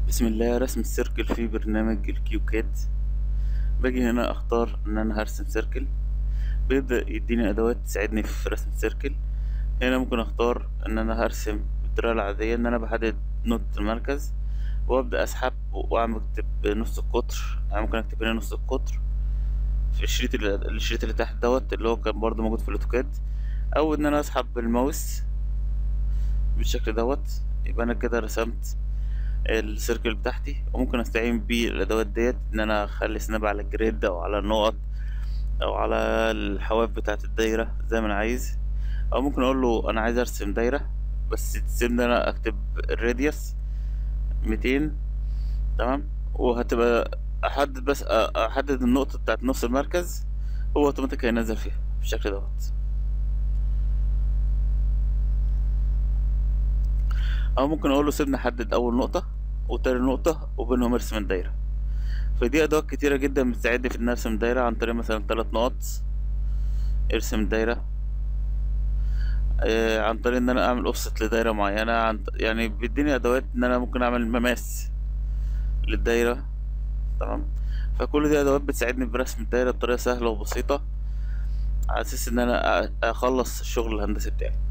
بسم الله رسم السيركل في برنامج الكيوكاد باجي هنا اختار ان انا هرسم سيركل بيبدأ يديني ادوات تساعدني في رسم السيركل هنا ممكن اختار ان انا هرسم بالطريقة العادية ان انا بحدد نقطة المركز وابدأ اسحب واعمل اكتب نص القطر يعني ممكن اكتب هنا نص القطر في الشريط اللي الشريط اللي تحت دوت اللي هو كان برضه موجود في الاوتوكاد او ان انا اسحب بالماوس بالشكل دوت يبقى انا كده رسمت السيركل بتاعتي وممكن استعين بالادوات ديت ان انا اخلي سناب على الجريد او على النقط او على الحواف بتاعه الدايره زي ما انا عايز او ممكن اقول له انا عايز ارسم دايره بس تسيبني انا اكتب الراديوس 200 تمام وهتبقى احدد بس احدد النقطه بتاعت نص المركز هو اوتوماتيك هينزل فيها بالشكل دوت او ممكن اقول له سيبني احدد اول نقطة وتاني نقطة وبينهم ارسم الدايرة فدي ادوات كتيرة جدا بتساعدني في ان ارسم دايرة عن طريق مثلا تلات نقط ارسم الدايرة آه عن طريق ان انا اعمل اوفست لدايرة معينة عن يعني بيديني ادوات ان انا ممكن اعمل مماس للدايرة تمام فكل دي ادوات بتساعدني برسم الدايرة بطريقة سهلة وبسيطة على اساس ان انا اخلص الشغل الهندسي بتاعي